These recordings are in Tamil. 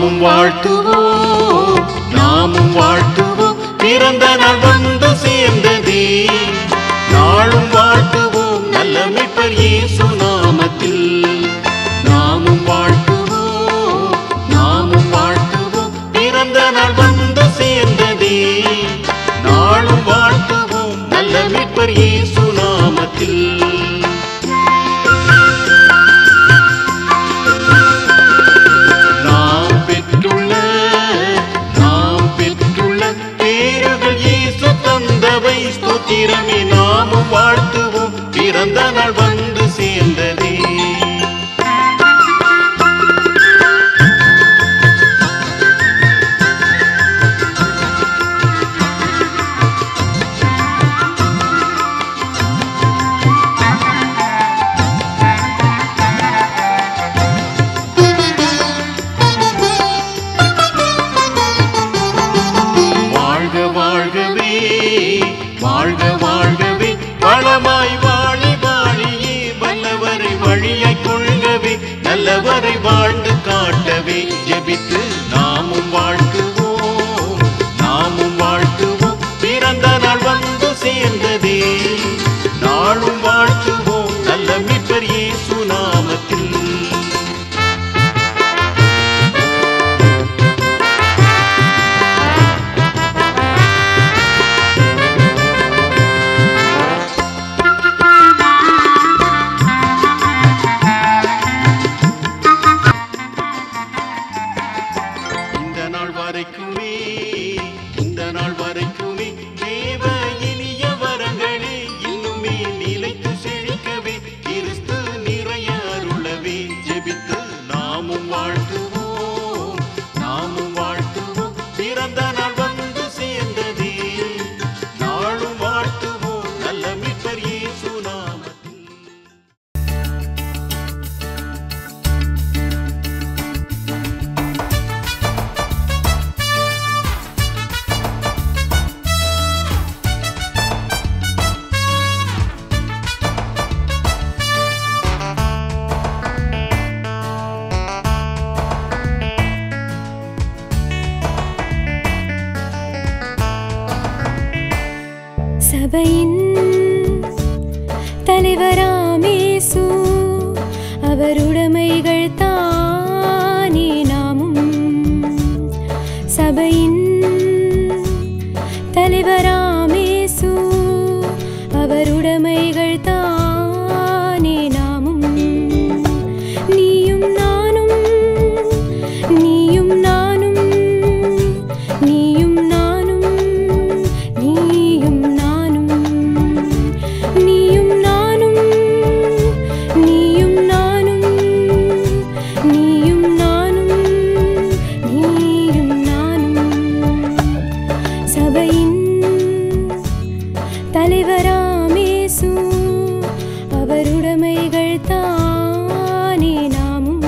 நாமும் வாழ்த்துவோம் நாமும் வாழ்த்துவோம் பிறந்த நாள் வந்து சேர்ந்ததே நாளும் வாழ்த்துவோம் நல்ல மீட்பர் இயேசு நாமத்தில் நாமும் வாழ்த்துவோம் நாமும் வாழ்த்துவோம் பிறந்த நாள் வந்து சேர்ந்ததே நாளும் வாழ்த்துவோம் நல்ல மீட்பர் இயேசு நாமத்தில் நாம் பெற்றுள்ள நாம் பெற்றுள்ள பேருகள் இயேசு தந்தவை ஸ்தோத்திரமே நாமும் வாழ்த்துவோம் பிறந்த நாள் வந்து சேர்ந்ததே வாழ்க வாழ்கவே வாழ்க வாழ்கவே வளமாய் வாழி வாழியே வல்லவரை வழியாய் கொள்கவே நல்லவரை வாழ்ந்து காட்டவே ஜெபித்து நாமும் வாழ்த்துவோம் நாமும் வாழ்த்துவோம் பிறந்த நாள் வந்து சேர்ந்ததே நாளும் வாழ்த்துவோம் நல்ல மீட்பர் இயேசு நாமத்தில் இந்த நாள் வரைக்குமே இந்த நாள் வரைக்குமே தேவ இனிய வரங்களே இன்னுமே நிலைத்து செழிக்கவே கிறிஸ்து நிறைய அருளவே ஜெபித்து நாமும் வாழ்த்துவோம் நாமும் வாழ்த்துவோம் பிறந்த நாள் வந்து சேர்ந்ததே நாளும் வாழ்த்துவோம் நல்ல மீட்பர் இயேசு நாமத்தில் சபையின் தலைவராமேசு அவருடைமைகள் தானே நாமும் சபையின் தலைவராமேசு அவருடைமைகள் தானே நாமும் நீயும் நானும் நீயும் நானும் நீயும் நானும் நீயும் நானும் நீயும் நானும் நீயும் நானும் நீயும் நானும் நீயும் நானும் சபையின் தலைவராமேசு அவருடைமைகள் தானே நாமும்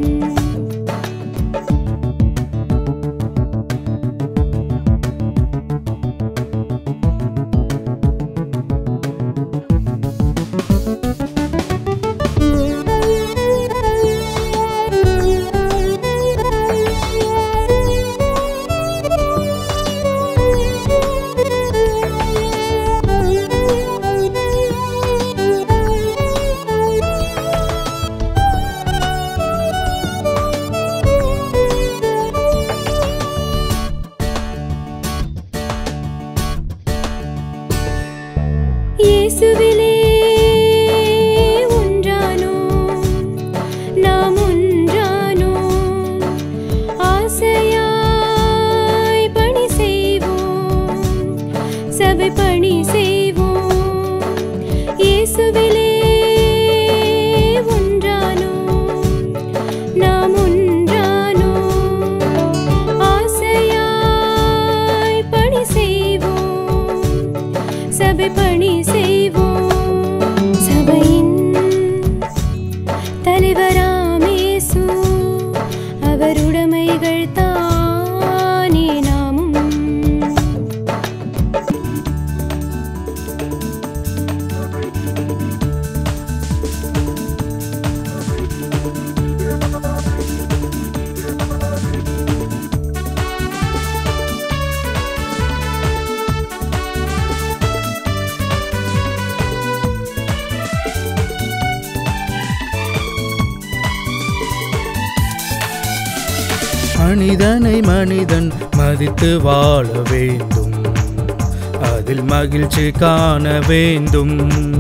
இயேசுவிலே ஒன்றானோம் நாம் ஒன்றானோம் ஆசையாய் பணி செய்வோம் சபை பணி செய்வோம் இயேசுவிலே ஒன்றானோம் நாம் ஒன்றானோம் ஆசையாய் பணி செய்வோம் சபை பணி செய்வோம் சபையின் தலைவராமேசு அவருடைமைகள் தானே நாமும் மனிதனை மனிதன் மதித்து வாழ வேண்டும் அதில் மகிழ்ச்சி காண வேண்டும்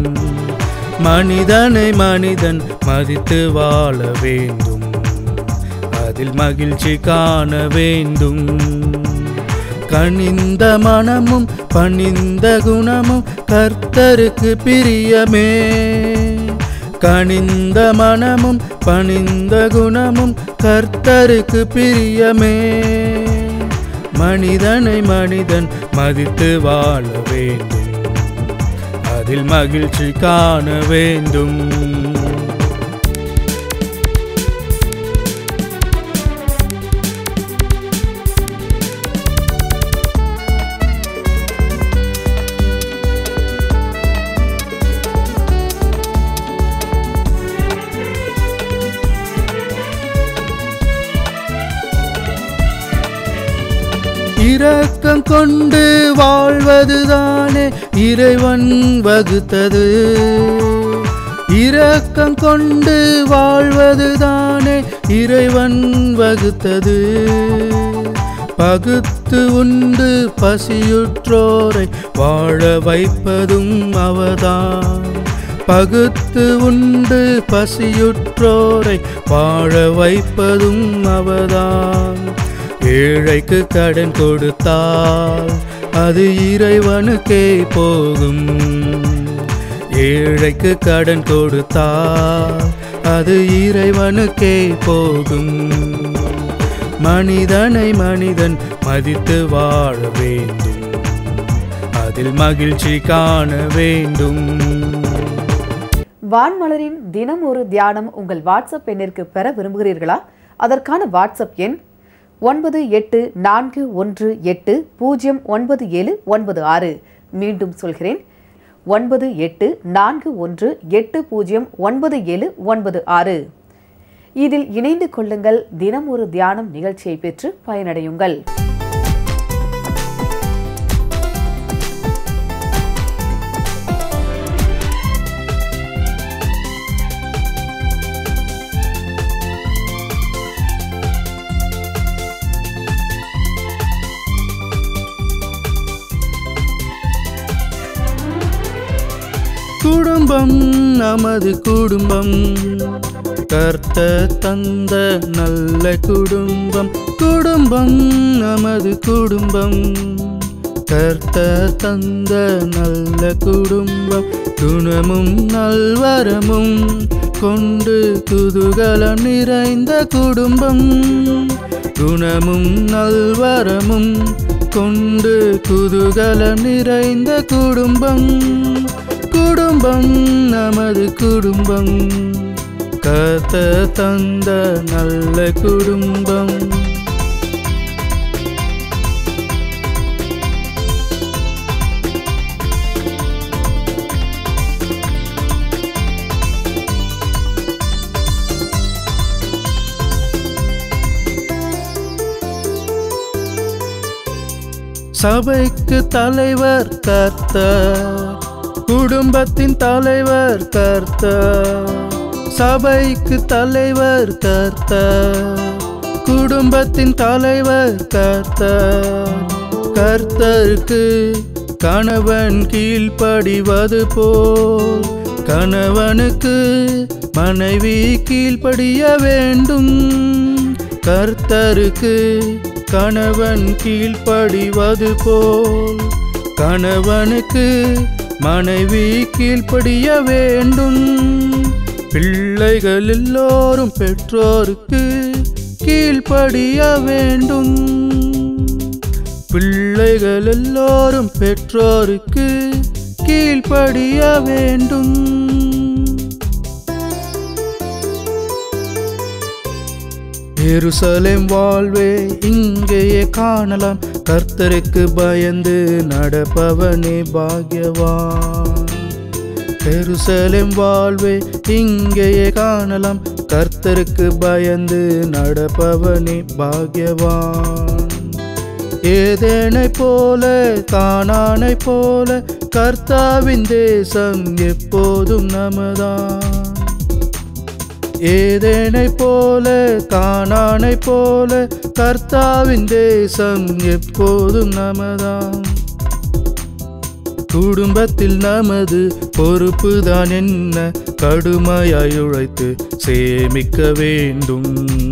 மனிதனை மனிதன் மதித்து வாழ வேண்டும் அதில் மகிழ்ச்சி காண வேண்டும் கனிந்த மனமும் பணிந்த குணமும் கர்த்தருக்கு பிரியமே கனிந்த மனமும் பணிந்த குணமும் கர்த்தருக்கு பிரியமே மனிதனை மனிதன் மதித்து வாழ வேண்டும் அதில் மகிழ்ச்சி காண வேண்டும் இரக்கம் கொண்டு வாழ்வதுதானே இறைவன் வகுத்தது இரக்கம் கொண்டு வாழ்வதுதானே இறைவன் வகுத்தது பகுத்து உண்டு பசியுற்றோரை வாழ வைப்பதும் அவதான் பகுத்து உண்டு பசியுற்றோரை வாழ வைப்பதும் அவதான் ஏழைக்கு கடன் கொடுத்தால் அது இறைவனுக்கே போகும் ஏழைக்கு கடன் கொடுத்தால் அது இறைவனுக்கே போகும் மனிதனை மனிதன் மதித்து வாழ வேண்டும் அதில் மகிழ்ச்சி காண வேண்டும் வான்மலரின் தினம் ஒரு தியானம் உங்கள் வாட்ஸ்அப் எண்ணிற்கு பெற விரும்புகிறீர்களா அதற்கான வாட்ஸ்அப் எண் ஒன்பது எட்டு நான்கு ஒன்று எட்டு பூஜ்ஜியம் ஒன்பது ஏழு ஒன்பது ஆறு மீண்டும் சொல்கிறேன் ஒன்பது எட்டு நான்கு ஒன்று எட்டு பூஜ்ஜியம் ஒன்பது ஏழு ஒன்பது ஆறு இதில் இணைந்து கொள்ளுங்கள் தினம் ஒரு தியானம் நிகழ்ச்சியை பெற்று பயனடையுங்கள் குடும்பம் நமது குடும்பம் கர்த்த தந்த நல்ல குடும்பம் குடும்பம் நமது குடும்பம் கர்த்த தந்த நல்ல குடும்பம் குணமும் நல்வரமும் கொண்டு குதூகலம் நிறைந்த குடும்பம் குணமும் நல்வரமும் கொண்டு குதூகலம் நிறைந்த குடும்பம் குடும்பம் நமது குடும்பம் கத்த தந்த நல்ல குடும்பம் சபைக்கு தலைவர் கர்த்தர் குடும்பத்தின் தலைவர் கர்த்தர் சபைக்கு தலைவர் கர்த்தர் குடும்பத்தின் தலைவர் கர்த்தர் கர்த்தருக்கு கணவன் கீழ்ப்படிவது போல் கணவனுக்கு மனைவி கீழ்ப்படிய வேண்டும் கர்த்தருக்கு கணவன் கீழ்ப்படிவது போல் கணவனுக்கு மனைவி கீழ்ப்படிய வேண்டும் பிள்ளைகள் எல்லோரும் பெற்றோருக்கு கீழ்ப்படிய வேண்டும் பிள்ளைகள் எல்லோரும் பெற்றோருக்கு கீழ்ப்படிய வேண்டும் எருசலேம் வாழ்வே இங்கேயே காணலாம் கர்த்தருக்கு பயந்து நடப்பவனே பாக்யவான் எருசலேம் வாழ்வே இங்கேயே காணலாம் கர்த்தருக்கு பயந்து நடப்பவனே பாக்யவான் ஏதேனை போல காணானை போல கர்த்தாவின் தேசம் எப்போதும் நமதான் ஏதேனை போல காணானை போல கர்த்தாவின் தேசம் எப்போதும் நமதாம் குடும்பத்தில் நமது பொறுப்புதான் என்ன கடுமையாய் உழைத்து சேமிக்க வேண்டும்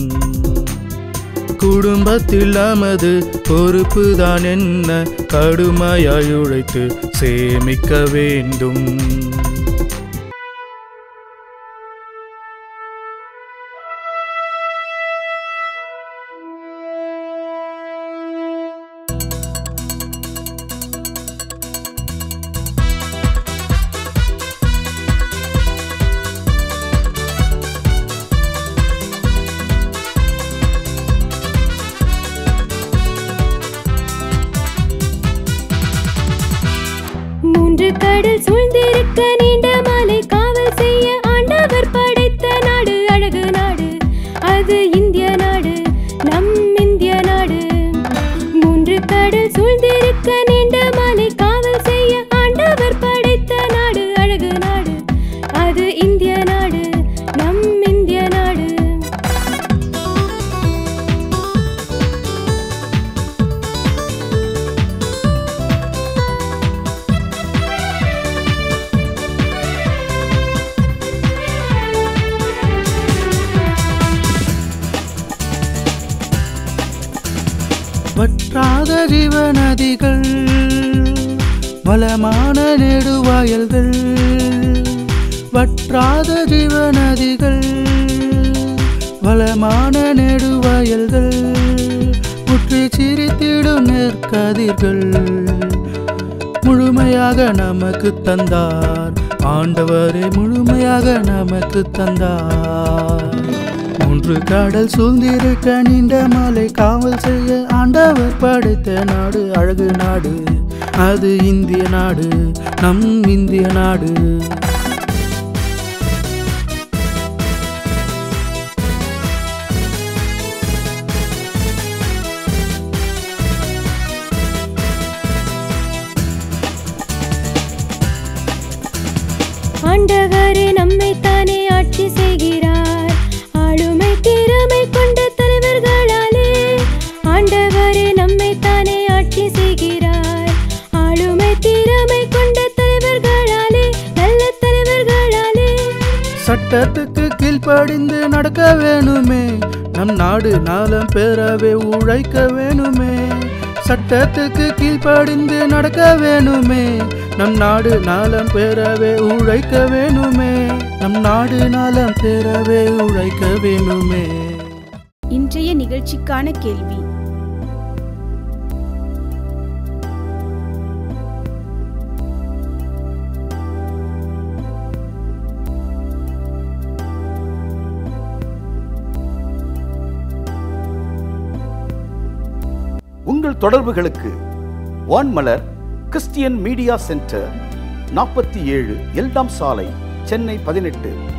குடும்பத்தில் நமது பொறுப்புதான் என்ன கடுமையாய் உழைத்து சேமிக்க வேண்டும் மூன்று கடல் சூழ்ந்திருக்க நீண்ட மலை காவல் செய்ய ஆண்டவர் படைத்த நாடு அழகு நாடு அது இந்திய நாடு நம் இந்திய நாடு மூன்று கடல் சூழ்ந்திருக்க நீண்ட மலை காவல் செய்ய ஆண்டவர் படைத்த நாடு அழகு நாடு அது இந்திய நாடு நம் இந்திய நாடு வற்றாத ஜீவநதிகள் வளமான நெடுவாயல்கள் வற்றாத ஜீவநதிகள் வளமான நெடுவாயல்கள் முற்றி சிரித்திடும் நெற்கதிர்கள் முழுமையாக நமக்கு தந்தார் ஆண்டவரே முழுமையாக நமக்கு தந்தார் மூன்று கடல் சூழ்ந்திருக்க நீண்ட மலை காவல் செய்ய ஆண்டவர் படைத்த நாடு அழகு நாடு அது இந்திய நாடு நம் இந்திய நாடு ஆண்டவரே நம்மை தானே ஆட்சி செய்கிறார் ஆளுமை திறமை கொண்ட தலைவர்களாலே ஆண்டவரே நம்மை தானே ஆட்சி செய்கிறார் ஆளுமை திறமை கொண்ட தலைவர்களாலே நல்ல தலைவர்களாலே சட்டத்துக்கு கீழ்ப்படிந்து நடக்க வேணுமே நம் நாடு நலம் பெறவே உழைக்க வேணுமே சட்டத்துக்கு கீழ்ப்படிந்து நடக்க வேணுமே நம் நாடு நலம் பெறவே உழைக்க வேணுமே நம் நாடு நலம் பெறவே உழைக்க வேணுமே இன்றைய நிகழ்ச்சிக்கான கேள்வி உங்கள் தொடர்புகளுக்கு வான்மலர் கிறிஸ்டியன் மீடியா சென்டர் நாற்பத்தி ஏழு எல்டாம் சாலை சென்னை பதினெட்டு